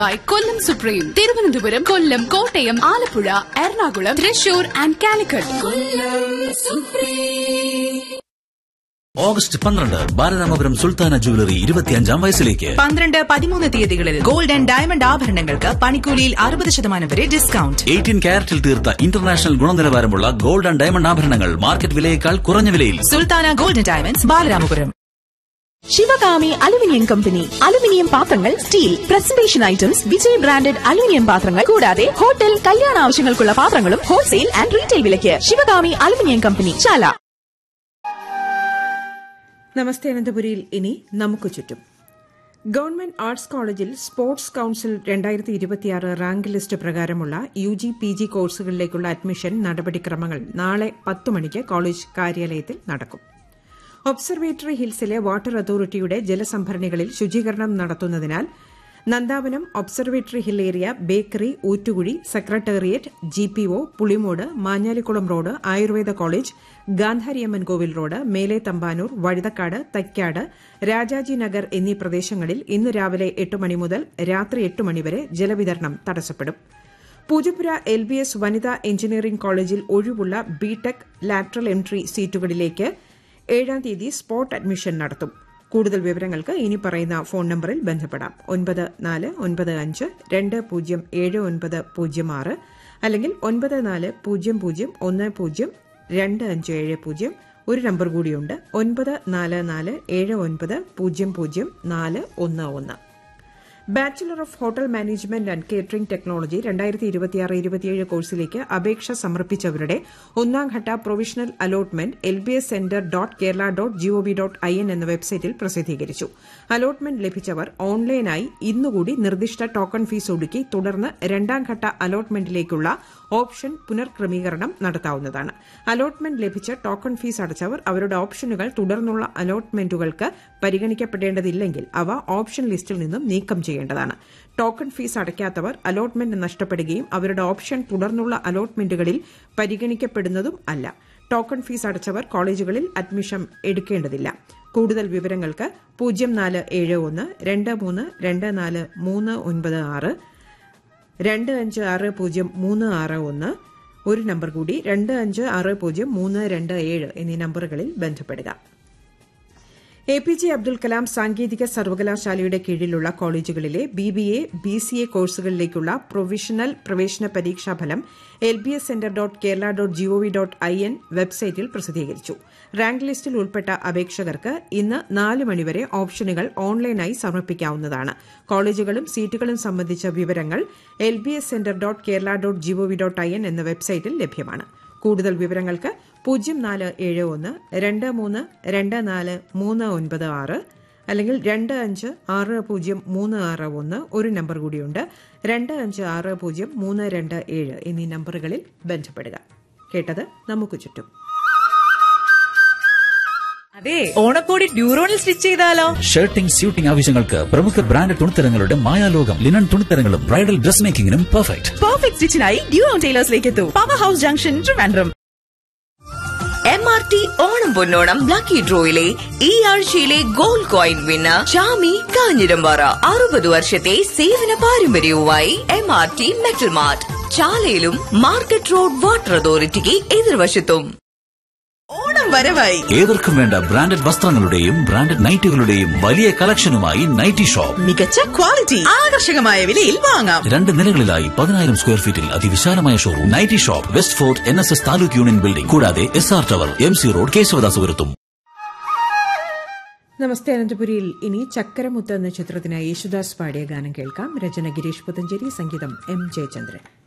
by Kollam supreme Thiruvananthapuram Kollam Kottayam Alappuzha Ernakulam Thrissur and Calicut August പന്ത്രണ്ട് Balaramapuram Sultana jewellery ഇരുപത്തിയഞ്ചാം വയസ്സിലേക്ക് പന്ത്രണ്ട് പതിമൂന്ന് തീയതികളിൽ ഗോൾഡ് ആൻഡ് ഡയമണ്ട് ആഭരണങ്ങൾക്ക് പണിക്കൂലിയിൽ അറുപത് ശതമാനം വരെ ഡിസ്കൗണ്ട് എയ്റ്റീൻ ക്യാരറ്റിൽ തീർത്ത ഇന്റർനാഷണൽ ഗുണനിലവാരമുള്ള ഗോൾഡ് ആൻഡ് ഡയമണ്ട് ആഭരണങ്ങൾ മാർക്കറ്റ് വിലയേക്കാൾ കുറഞ്ഞ വിലയിൽ Sultana gold diamonds Balaramapuram Sivakami aluminium company aluminium പാത്രങ്ങൾ steel presentation items Vijay branded aluminium പാത്രങ്ങൾ കൂടാതെ ഹോട്ടൽ കല്യാണ ആവശ്യങ്ങൾക്കുള്ള പാത്രങ്ങളും ഹോൾസെയിൽ ആൻഡ് റീറ്റെയിൽ വിലയ്ക്ക് ശിവകാമി അലുമിനിയം കമ്പനി ചാല നമസ്തേ അനന്തപുരിയിൽ ഇനി നമുക്ക് ചുറ്റും ഗവൺമെന്റ് ആർട്സ് കോളേജിൽ സ്പോർട്സ് കൌൺസിൽ രണ്ടായിരത്തി ഇരുപത്തിയാറ് റാങ്ക് ലിസ്റ്റ് പ്രകാരമുള്ള യു ജി പി ജി കോഴ്സുകളിലേക്കുള്ള അഡ്മിഷൻ നടപടിക്രമങ്ങൾ നാളെ പത്ത് മണിക്ക് കോളേജ് കാര്യാലയത്തിൽ നടക്കും ഒബ്സർവേറ്ററി ഹിൽസിലെ വാട്ടർ അതോറിറ്റിയുടെ ജലസംഭരണികളിൽ ശുചീകരണം നടത്തുന്നതിനാൽ Nandavanam observatory hill area bakery Oottukuzhi secretariat G P O Pulimoodu Manjalikulam road Ayurveda college Gandhariamman Kovil road Mele Thampanoor Vazhuthacaud Thycaud Rajaji Nagar എന്നീ പ്രദേശങ്ങളിൽ ഇന്ന് രാവിലെ എട്ട് മണി മുതൽ രാത്രി എട്ട് മണിവരെ ജലവിതരണം തടസ്സപ്പെടും പൂജപ്പുര എൽ ബി എസ് വനിതാ എഞ്ചിനീയറിംഗ് കോളേജിൽ ഒഴിവുള്ള ബിടെക് ലാറ്ററൽ എൻട്രി സീറ്റുകളിലേക്ക് ഏഴാം തീയതി സ്പോട്ട് അഡ്മിഷൻ നടത്തും കൂടുതൽ വിവരങ്ങൾക്ക് ഇനി പറയുന്ന ഫോൺ നമ്പറിൽ ബന്ധപ്പെടാം ഒൻപത് നാല് ഒൻപത് അഞ്ച് രണ്ട് പൂജ്യം ഏഴ് ഒൻപത് പൂജ്യം ആറ് അല്ലെങ്കിൽ ഒൻപത് നാല് പൂജ്യം പൂജ്യം ഒന്ന് പൂജ്യം രണ്ട് അഞ്ച് ഏഴ് പൂജ്യം ഒരു നമ്പർ കൂടിയുണ്ട് ഒൻപത് നാല് നാല് ഏഴ് ഒൻപത് പൂജ്യം പൂജ്യം നാല് ഒന്ന് ഒന്ന് bachelor of hotel management and catering technology രണ്ടായിരത്തി ഇരുപത്തിയാറ് ഇരുപത്തിയേഴ് കോഴ്സിലേക്ക് അപേക്ഷ സമർപ്പിച്ചവരുടെ ഒന്നാംഘട്ട provisional allotment L B S centre dot Kerala dot gov dot I N എന്ന വെബ്സൈറ്റിൽ പ്രസിദ്ധീകരിച്ചു അലോട്ട്മെന്റ് ലഭിച്ചവർ ഓൺലൈനായി ഇന്നുകൂടി നിർദ്ദിഷ്ട ടോക്കൺ ഫീസ് ഒടുക്കി തുടർന്ന് രണ്ടാംഘട്ട അലോട്ട്മെന്റിലേക്കുള്ള ഓപ്ഷൻ പുനർക്രമീകരണം നടത്താവുന്നതാണ് അലോട്ട്മെന്റ് ലഭിച്ച് ടോക്കൺ ഫീസ് അടച്ചവർ അവരുടെ ഓപ്ഷനുകൾ തുടർന്നുള്ള അലോട്ട്മെന്റുകൾക്ക് പരിഗണിക്കപ്പെടേണ്ടതില്ലെങ്കിൽ അവ ഓപ്ഷൻ ലിസ്റ്റിൽ നിന്നും നീക്കം ചെയ്യേണ്ടതാണ് ടോക്കൺ ഫീസ് അടയ്ക്കാത്തവർ അലോട്ട്മെന്റ് നഷ്ടപ്പെടുകയും അവരുടെ ഓപ്ഷൻ തുടർന്നുള്ള അലോട്ട്മെന്റുകളിൽ പരിഗണിക്കപ്പെടുന്നതും അല്ല ടോക്കൺ ഫീസ് അടച്ചവർ കോളേജുകളിൽ അഡ്മിഷൻ എടുക്കേണ്ടതില്ല കൂടുതൽ വിവരങ്ങൾക്ക് പൂജ്യം നാല് ഏഴ് ഒന്ന് രണ്ട് മൂന്ന് രണ്ട് നാല് മൂന്ന് ഒൻപത് ആറ് രണ്ട് അഞ്ച് ആറ് പൂജ്യം മൂന്ന് ആറ് ഒന്ന് ഒരു നമ്പർ കൂടി രണ്ട് അഞ്ച് ആറ് പൂജ്യം മൂന്ന് രണ്ട് ഏഴ് എന്നീ നമ്പറുകളിൽ ബന്ധപ്പെടുക A P J Abdul Kalam സാങ്കേതിക സർവകലാശാലയുടെ കീഴിലുള്ള കോളേജുകളിലെ B B A B C A കോഴ്സുകളിലേക്കുള്ള പ്രൊവിഷണൽ പ്രവേശന പരീക്ഷാ ഫലം L B S centre dot Kerala dot gov dot I N വെബ്സൈറ്റിൽ പ്രസിദ്ധീകരിച്ചു റാങ്ക് ലിസ്റ്റിൽ ഉൾപ്പെട്ട അപേക്ഷകർക്ക് ഇന്ന് നാല് മണിവരെ ഓപ്ഷനുകൾ ഓൺലൈനായി സമർപ്പിക്കാവുന്നതാണ് കോളേജുകളും സീറ്റുകളും സംബന്ധിച്ച വിവരങ്ങൾ L B S centre dot Kerala dot gov dot I N എന്ന വെബ്സൈറ്റിൽ ലഭ്യമാണ് കൂടുതൽ വിവരങ്ങൾക്ക് പൂജ്യം നാല് ഏഴ് ഒന്ന് രണ്ട് മൂന്ന് രണ്ട് നാല് മൂന്ന് ഒൻപത് ആറ് അല്ലെങ്കിൽ രണ്ട് അഞ്ച് ആറ് പൂജ്യം മൂന്ന് ആറ് ഒന്ന് ഒരു നമ്പർ കൂടിയുണ്ട് രണ്ട് അഞ്ച് ആറ് പൂജ്യം മൂന്ന് രണ്ട് ഏഴ് എന്നീ നമ്പറുകളിൽ ബന്ധപ്പെടുക കേട്ടത് നമുക്ക് ചുറ്റും അതെ ഓണക്കോടി ഡ്യൂറോണിൽ സ്റ്റിച്ച് ചെയ്താലോ ഷർട്ടിംഗ് സ്യൂട്ടിംഗ് ആവശ്യങ്ങൾക്ക് പ്രമുഖ ബ്രാൻഡ് തുണിത്തരങ്ങളുടെ മായാലോകം ലിനൻ തുണിത്തരങ്ങളും ബ്രൈഡൽ ഡ്രസ് മേക്കിംഗിനും പെർഫെക്റ്റ് പെർഫെക്റ്റ് സ്റ്റിച്ചിനായി ഡ്യൂറോൺ ടൈലേഴ്സിലേക്ക് എത്തൂ power house junction Trivandrum M R T Onam Ponnonam lucky ഡ്രോയിലെ ഈ ആഴ്ചയിലെ gold coin winner Shami Kanjirampara അറുപത് വർഷത്തെ സേവന പാരമ്പര്യവുമായി M R T metal mart ചാലയിലും മാർക്കറ്റ് റോഡ് വാട്ടർ അതോറിറ്റിക്ക് എതിർവശത്തും ഓണം വരവായി ഏവർക്കും വേണ്ട ബ്രാൻഡഡ് വസ്ത്രങ്ങളുടെയും ബ്രാൻഡഡ് നൈറ്റുകളുടെയും വലിയ കളക്ഷനുമായി നൈറ്റി ഷോപ്പ് മികച്ച ക്വാളിറ്റി ആകർഷകമായ വിലയിൽ വാങ്ങാം രണ്ട് നിലകളിലായി പതിനായിരം സ്ക്വയർ ഫീറ്റിൽ അതിവിശാലമായ showroom nighty shop west fort N S S taluk union building കൂടാതെ S R tower M C road കേശവദാസപുരത്തും നമസ്തേ അനന്തപുരിയിൽ ഇനി ചക്കരമുത്ത് എന്ന ചിത്രത്തിനായി യേശുദാസ് പാടിയ ഗാനം കേൾക്കാം രചന ഗിരീഷ് പുത്തഞ്ചേരി സംഗീതം എം ജയചന്ദ്രൻ